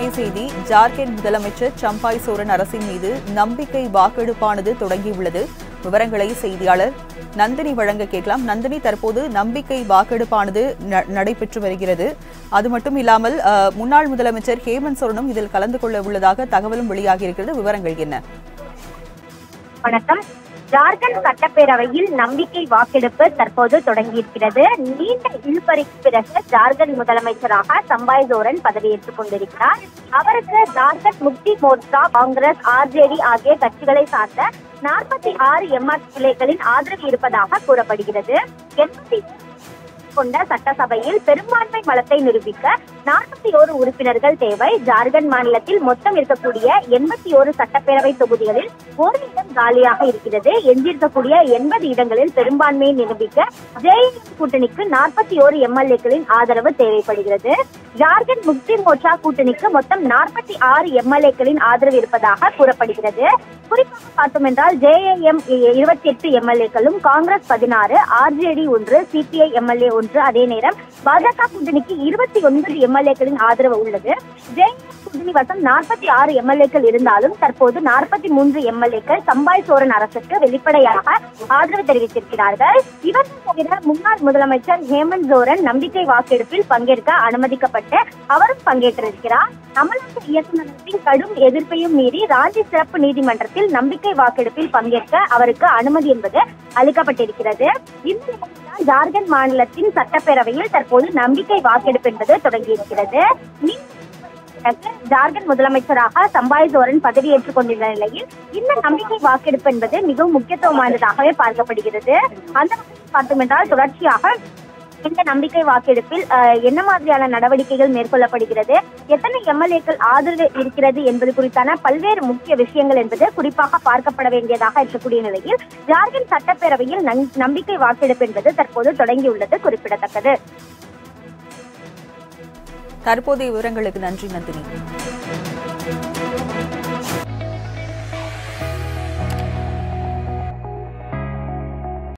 முக்கிய செய்தி ஜார்க்கண்ட் முதலமைச்சர் சம்பாய் சோரன் அரசின் மீது நம்பிக்கை வாக்கெடுப்பானது தொடங்கியுள்ளது விவரங்களை செய்தியாளர் நந்தினி வழங்க கேட்கலாம் நந்தினி தற்போது நம்பிக்கை வாக்கெடுப்பானது ந- நடைபெற்று வருகிறது அது மட்டும் இல்லாமல் அஹ், முன்னாள் முதலமைச்சர் ஹேமந்த் சோரனும் இதில் கலந்து கொள்ள உள்ளதாக தகவலும் வெளியாகியிருக்கிறது விவரங்கள் என்ன வணக்கம் ஜார்க்கண்ட் சட்டப்பேரவையில் நம்பிக்கை வாக்கெடுப்பு தற்போது தொடங்கியிருக்கிறது நீண்ட இழுபறிக்கு பிறகு ஜார்க்கண்ட் முதலமைச்சராக சம்பாய் சோரன் பதவியேற்றுக் கொண்டிருக்கிறார் அவருக்கு ஜார்க்கண்ட் முக்தி மோர்ச்சா காங்கிரஸ் ஆர்ஜேடி ஆகிய கட்சிகளை சார்ந்த நாற்பத்தி ஆறு எம்எல்ஏக்களின் ஆதரவு இருப்பதாக கூறப்படுகிறது எண்பத்தி கொண்ட சட்டசபையில் பெரும்பான்மை பலத்தை நிரூபிக்க நாற்பத்தி ஓரு உறுப்பினர்கள் தேவை ஜார்க்கண்ட் மாநிலத்தில் மொத்தம் இருக்கக்கூடிய எண்பத்தி ஓரு சட்டப்பேரவை தொகுதிகளில் ஒரு இடம் காலியாக இருக்கிறது எஞ்சிருக்கக்கூடிய எண்பது இடங்களில் பெரும்பான்மையை நிரூபிக்க ஜேஎம் கூட்டணிக்கு நாற்பத்தி ஓரு எம்எல்ஏக்களின் ஆதரவு தேவைப்படுகிறது ஜார்க்கண்ட் முக்தி மோர்ச்சா கூட்டணிக்கு மொத்தம் நாற்பத்தி ஆறு எம்எல்ஏக்களின் ஆதரவு இருப்பதாக கூறப்படுகிறது குறிப்பாக பார்த்தோம் என்றால் ஜேஏஎம் இருபத்தி எட்டு எம்எல்ஏக்களும் காங்கிரஸ் பதினாறு ஆர்ஜேடி ஒன்று சிபிஐ எம்எல்ஏ ஒன்று அதே நேரம் பாஜக கூட்டணிக்கு இருபத்தி ஒன்பது எம்எல்ஏக்களின் ஆதரவு உள்ளது ஜேஎம் கூட்டணி வசம் நாற்பத்தி ஆறு எம்எல்ஏக்கள் இருந்தாலும் தற்போது நாற்பத்தி மூன்று எம்எல்ஏக்கள் சம்பாய் சோரன் அரசுக்கு வெளிப்படையாக ஆதரவு தெரிவித்திருக்கிறார்கள் இவர்கள் தவிர முன்னாள் முதலமைச்சர் ஹேமந்த் சோரன் நம்பிக்கை வாக்கெடுப்பில் பங்கேற்க அனுமதிக்கப்பட்டு அவரும் பங்கேற்றிருக்கிறார் அமலாக்க இயக்குநரகத்தின் கடும் எதிர்ப்பையும் மீறி ராஞ்சி சிறப்பு நீதிமன்றத்தில் நம்பிக்கை வாக்கெடுப்பில் பங்கேற்க அவருக்கு அனுமதி என்பது அளிக்கப்பட்டிருக்கிறது இந்த நிலையில்தான் ஜார்க்கண்ட் மாநிலத்தின் சட்டப்பேரவையில் தற்போது நம்பிக்கை வாக்கெடுப்பு என்பது தொடங்கியிருக்கிறது நீண்ட பிறகு ஜார்க்கண்ட் முதலமைச்சராக சம்பாய் சோரன் பதவியேற்றுக் கொண்டுள்ள நிலையில் இந்த நம்பிக்கை வாக்கெடுப்பு என்பது மிகவும் முக்கியத்துவமானதாகவே பார்க்கப்படுகிறது அந்த வகையில் பார்த்தோம் என்றால் தொடர்ச்சியாக இந்த நம்பிக்கை வாக்கெடுப்பில் அஹ், என்ன மாதிரியான நடவடிக்கைகள் மேற்கொள்ளப்படுகிறது எத்தனை எம்எல்ஏக்கள் ஆதரவு இருக்கிறது என்பது குறித்தான பல்வேறு முக்கிய விஷயங்கள் என்பது குறிப்பாக பார்க்கப்பட வேண்டியதாக இருக்கக்கூடிய நிலையில் ஜார்க்கண்ட் சட்டப்பேரவையில் நன்- நம்பிக்கை வாக்கெடுப்பு என்பது தற்போது தொடங்கியுள்ளது குறிப்பிடத்தக்கது தற்போதைய விவரங்களுக்கு நன்றி நந்தினி